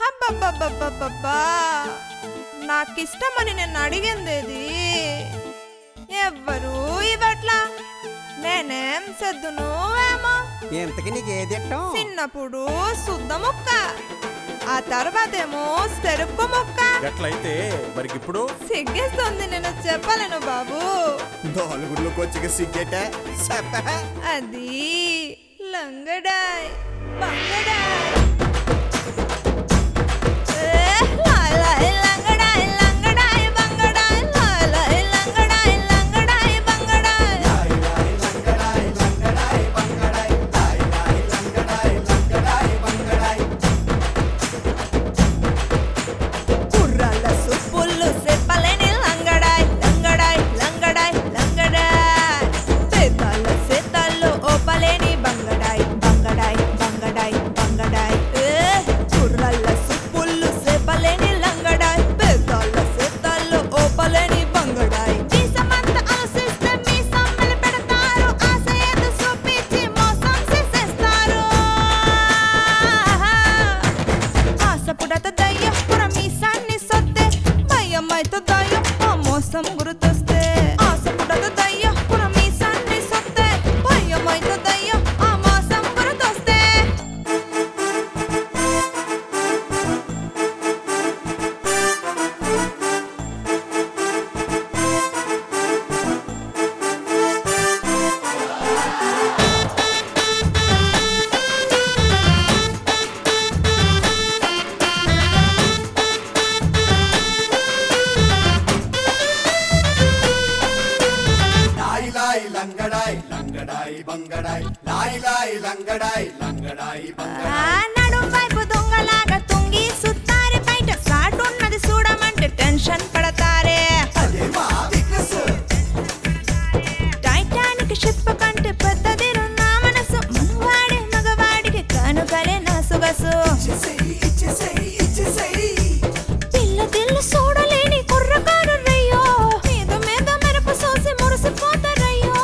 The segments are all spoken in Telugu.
హబ్బబ్బబ్బబ్బబ్బబ్బా నాకిష్టమని నేను అడిగిందేది ఎవ్వరూ ఇవట్లా నేనేం సెద్దును ఏమో ఇంతకి నీకు ఏది ఇష్టం చిన్నప్పుడు శుద్ధ ముక్క ఆ తర్వాతేమో చెరుకు ముక్క గట్లయితే మరికి ఇప్పుడు సిగ్గేస్తుంది నేను చెప్పలేను బాబు నాలుగులోకి వచ్చి సిగ్గేట అది లంగడాయ్ బంగడాయ్ ఏ, లాయ్ లాయ్ లంగడాయ్, లంగడాయ్, బంగడాయ్, లాయ్ లాయ్ లంగడాయ్, లంగడాయ్, బంగడాయ్. కుర్రాళ్ళ సుప్పుళ్ళు చెప్పలేని లంగడాయ్ లంగడాయ్ లంగడాయ్ లంగడాయ్ సేతాళ్ళ సేతాళ్ళు ఓపలేని బంగడాయ్ బంగడాయ్ బంగడాయ్ బంగడాయ్ ఏ, కుర్రాళ్ళ సుప్పుళ్ళు చెప్పలేని లంగడాయ్ పేతాళ్ళ సేతాళ్ళు ఓపలేని బంగడాయ్ మీసమంత ఆశిస్తే మీసం మెలిపెడతారు ఆశ ఏదో చూపించి మోసం చేసేస్తారు ఆశపుడత దయ్యం పుర మీసాన్ని సొత్తే భయం అయితే దయ్యం ఆ మోసం గుర్తొస్తే ఆశపుడత దయ్యం పుర మీసాన్ని సొత్తే భయం అయితే దయ్యం ఆ మోసం గుర్తొస్తే లాయి లాయి లంగడాయ్ లంగడాయి బంగడాయ్ లాయి లాయి లంగడాయ్ లంగడాయి బంగడాయ్ ఆ నడుం వైపు దొంగలాగా తుంగి సుత్తారి బయట సాటున్నది చూడమంటే టెన్షన్ పడతారే అదే మా వీక్నెస్ టైటానిక్ షిప్ కంటే పెద్దది నా మనసు మనవాడే మగవాడికి కానుకలే నా సుగసు ఇచ్చేసేయ్ ఇచ్చేసేయ్ ఇచ్చేసేయ్ పిల్ల తిల్లు చూడలేని కుర్రకారు రయ్యో మీద మీద మెరప సోసి మురిసిపోతారయ్యో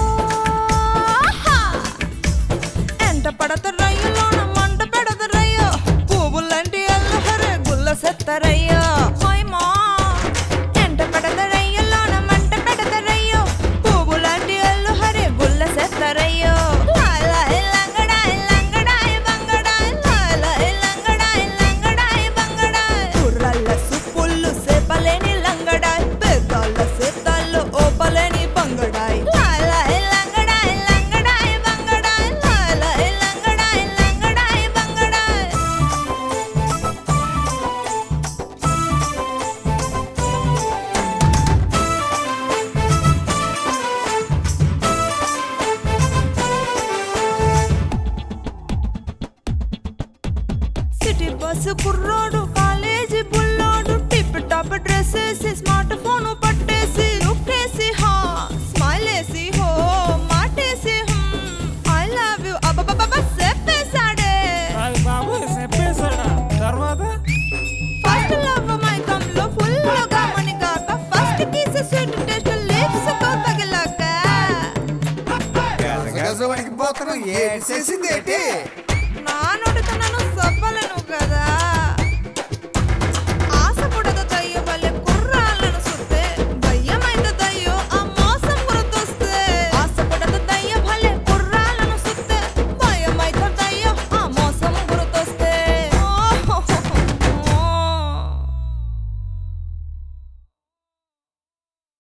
ఎంట పడతారయ్యోలోన మంట పెడతారయ్యో పువ్వులంటి అల్లహరే గుల్ల సెత్తరయ్యో హోయమా ఎంట పడతారయ్యోలోన మంట పెడతారయ్యో పువ్వులంటి అల్లహరే గుల్ల సెత్తరయ్యో లాయ్ లాయ్ లంగడాయ్ లంగడాయ్ బంగడాయ్ లాయ్ లాయ్ లంగడాయ్ లంగడాయ్ బంగడాయ్ కుర్రల్ల సుప్పుళ్ళు సేపలేని లంగడాయ్ పెద్దాళ్ళ సేతాళ్ళు ఓపలేని బంగడాయ్ లాయ్ లాయ్ లంగడాయ్ లంగడాయ్ బంగడాయ్ లాయ్ లాయ్ లంగడాయ్ లంగడాయ్ బంగడాయ్ సిటీ బస్సు కుర్రోడు కాలేజీ బుల్లోడు టిప్ టాప్ డ్రెస్ వేసి స్మార్ట్ ఫోన్ పట్టేసి లుక్కేసి హా స్మైల్ వేసి హో మాటేసి ఐ లవ్ యు అబ్బబ్బబ్బ చెప్పేశాడే అది బాబు చెప్పేశాడా తర్వాత ఫస్ట్ లవ్ మైకం లో ఫుల్ గా మని కాక first kiss sweet taste lips తో తగిలాక గజవానికి పోతున్నావు ఏడు చేసింది ఏంటి నా నోటితో